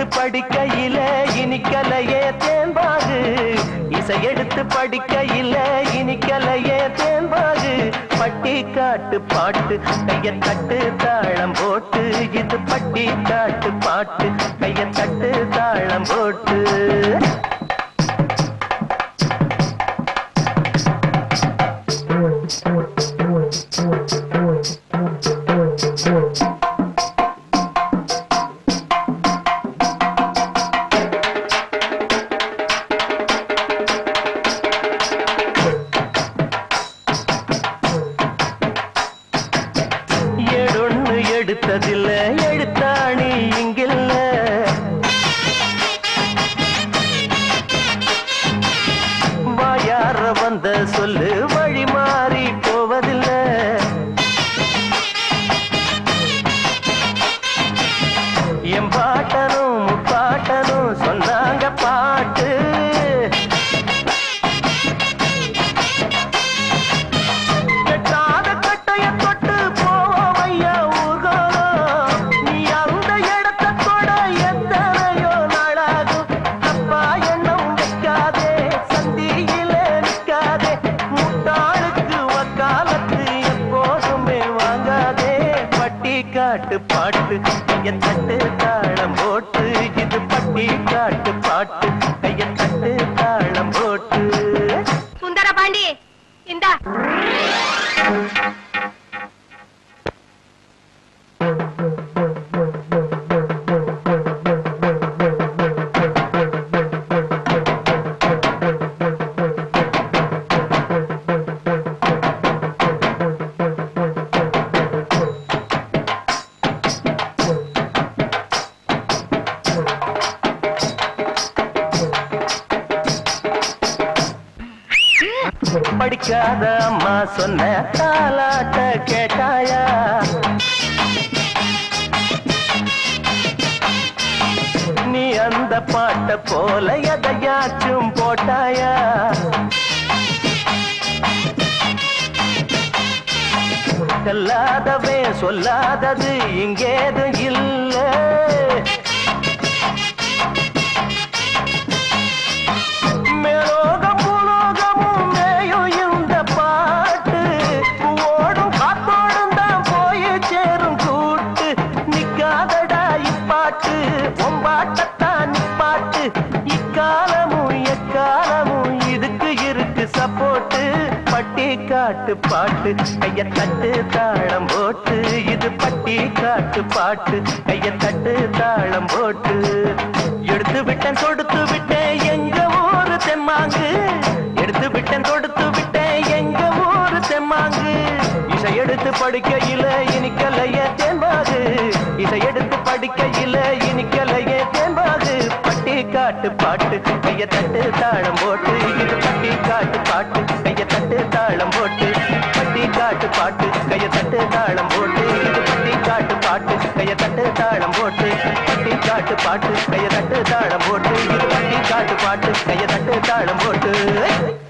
படிக்கையில இனிக்கலையே தேன்பாகு இசை எடுத்து படிக்கையில இனிக்கலையே தேன்பாகு பட்டி காட்டு பாட்டு கைய தட்டு தாளம் போட்டு இது பட்டி காட்டு பாட்டு கைய தட்டு தாளம் போட்டு ஏடொன்னு எடுத்ததில்ல எழுத்தாணி இங்கில்ல வாயார வந்த சொல்லு வழி மாறி போவதில்லை என் பாட்டனும் முப்பாட்டனும் சொன்னாங்க பாட்டு கெட்டாத கட்டைய தொட்டு போவோம் ஐயா ஊர்கோலம் நீ அந்த இடத்தை தொட எத்தனையோ நாளாகும் தப்பா எண்ணம் வைக்காதே சந்தியிலே நிற்காதே முட்டாளுக்கு வக்காலத்து எப்போதுமே வாங்காதே பட்டி காட்டு பாட்டு கைய தட்டு தாளம் போட்டு இது பட்டி காட்டு பாட்டு கைய தட்டு தாளம் போட்டு சுந்தர பாண்டி இந்தா படிக்காத அம்மா சொன்ன தாலாட்ட கேட்டாயா நீ அந்த பாட்ட போல எதையாச்சும் போட்டாயா கல்லாதவே சொல்லாதது இங்கேதும் இல்லை மேலோகம் பூலோகமும் மேயும் இந்த பாட்டு ஓடும் காத்தோடும் தான் போய் சேரும் கூட்டு நிக்காதடா இப்பாட்டு ஒம்பாட்டத்தான் நிப்பாட்டு இக்காலமும் எக்காலமும் இதுக்கு இருக்கு சப்போட்டு பட்டி காட்டு பாட்டு கைய தட்டு தாளம் போட்டு இது பட்டி காட்டு பாட்டு கைய தட்டு தாளம் போட்டு எடுத்து விட்டேன் தொடுத்து விட்டேன் எங்க ஊரு தெம்மாங்கு எடுத்து விட்டேன் தொடுத்து விட்டேன் எங்க ஊரு தெம்மாங்கு இசை எடுத்து படிக்கையில இனிக்கலைய தேன்பாகு இசை எடுத்து படிக்கையில இனிக்கலைய தேன்பாகு பட்டி காட்டு பாட்டு கைய தட்டு தாளம் போட்டு இது பட்டி காட்டு பாட்டு கைய தட்டு தாளம் போட்டு பட்டி காட்டு பாட்டு கைய தட்டு தாளம் போட்டு இது பட்டி காட்டு பாட்டு கைய தட்டு தாளம் போட்டு பட்டி காட்டு பாட்டு கைய தட்டு தாளம் போட்டு இது பட்டி காட்டு பாட்டு கைய தட்டு தாளம் போட்டு